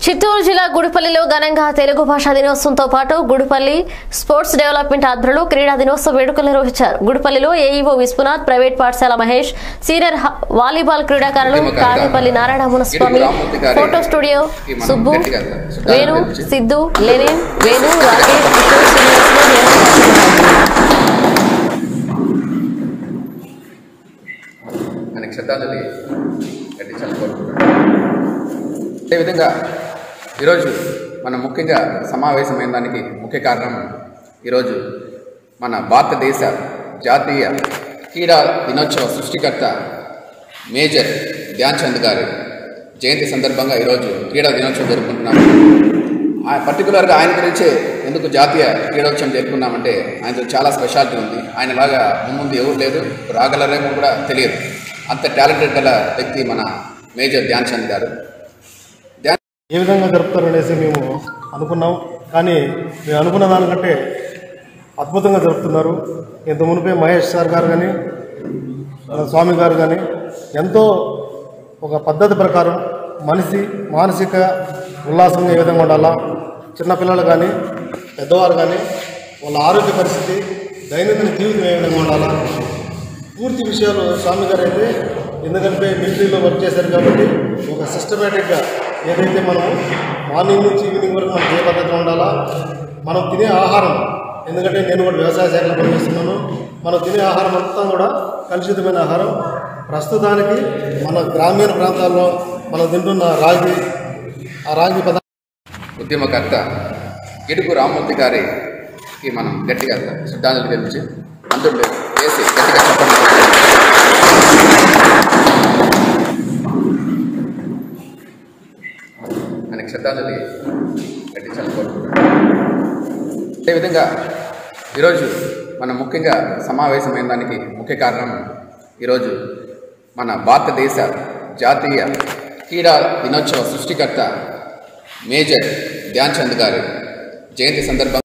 చిత్తూరు జిల్లా గుడిపల్లిలో ఘనంగా తెలుగు భాషా దినోత్సవంతో పాటు గుడిపల్లి స్పోర్ట్స్ డెవలప్మెంట్ ఆధ్వర్యంలో క్రీడా దినోత్సవ వేడుకలు నిర్వహించారు గుడిపల్లిలో ఏఈఓ విశ్వనాథ్ ప్రైవేట్ పాఠశాల మహేష్ సీనియర్ హ- వాలీబాల్ క్రీడాకారులు Kavepalli Narayana Munaswamy photo studio Subbu Venu Siddhu Lenin Venu Rakesh Kishore seniors ను నిర్వహించారు. ఆయనకి శ్రద్ధాంజలి ఘటించాలని కోరుకుంటున్నాను అదేవిధంగా ఈరోజు మనం ముఖ్యంగా సమావేశమైన దానికి ముఖ్య కారణం ఈరోజు మన భారతదేశ జాతీయ క్రీడా దినోత్సవ సృష్టికర్త మేజర్ ధ్యాన్ చంద్ గారి జయంతి సందర్భంగా ఈరోజు క్రీడా దినోత్సవం జరుపుకుంటున్నాము ఆ పర్టికులర్గా ఆయన గురించే ఎందుకు జాతీయ క్రీడోత్సవం జరుపుకున్నామంటే ఆయనతో చాలా స్పెషాలిటీ ఉంది ఆయనలాగా ముందు ఎవరు లేదు రాగలరేమో కూడా తెలియదు అంత టాలెంటెడ్ గల వ్యక్తి మన మేజర్ ధ్యాన్ చంద్ గారు ధ్యాన్ ఏ విధంగా జరుపుతారనేసి మేము అనుకున్నాం కానీ మేము అనుకున్న దానికంటే అద్భుతంగా జరుపుతున్నారు ఇంత మునిపే మహేష్ సార్ గారు కానీ మన స్వామి గారు కానీ ఎంతో ఒక పద్ధతి ప్రకారం మనిషి మానసిక ఉల్లాసంగా ఏ విధంగా ఉండాలా చిన్నపిల్లలు కానీ పెద్దవారు కానీ వాళ్ళ ఆరోగ్య పరిస్థితి దైనందిన జీవితం ఏ విధంగా ఉండాలా పూర్తి విషయాలు స్వామి గారు అయితే ఎందుకంటే మిలిటరీలో వర్క్ చేశారు కాబట్టి ఒక సిస్టమేటిక్గా ఏదైతే మనం మార్నింగ్ నుంచి ఈవినింగ్ వరకు మనం ఏ పద్ధతిలో ఉండాలా మనం తినే ఆహారం ఎందుకంటే నేను కూడా వ్యవసాయ శాఖలో పనిచేస్తున్నాను మనం తినే ఆహారం మొత్తం కూడా కలుషితమైన ఆహారం ప్రస్తుతానికి మన గ్రామీణ ప్రాంతాల్లో మనం తింటున్న రాగి ఆ రాగి పదార్థం ఉద్యమకర్త గిడుగు రామ్మూర్తి గారికి మనం గట్టిగా శ్రద్ధాంజలి ఘటించి అందరూ వేసి గట్టిగా చెప్పండి ఆయనకి శ్రద్ధాంజలి ఘటించాలని కోరుకుంటున్నాను అదేవిధంగా ఈరోజు మనం ముఖ్యంగా సమావేశమైన దానికి ముఖ్య కారణం ఈరోజు మన భారతదేశ జాతీయ క్రీడా దినోత్సవ సృష్టికర్త మేజర్ ధ్యాన్ చంద్ గారి జయంతి సందర్భంగా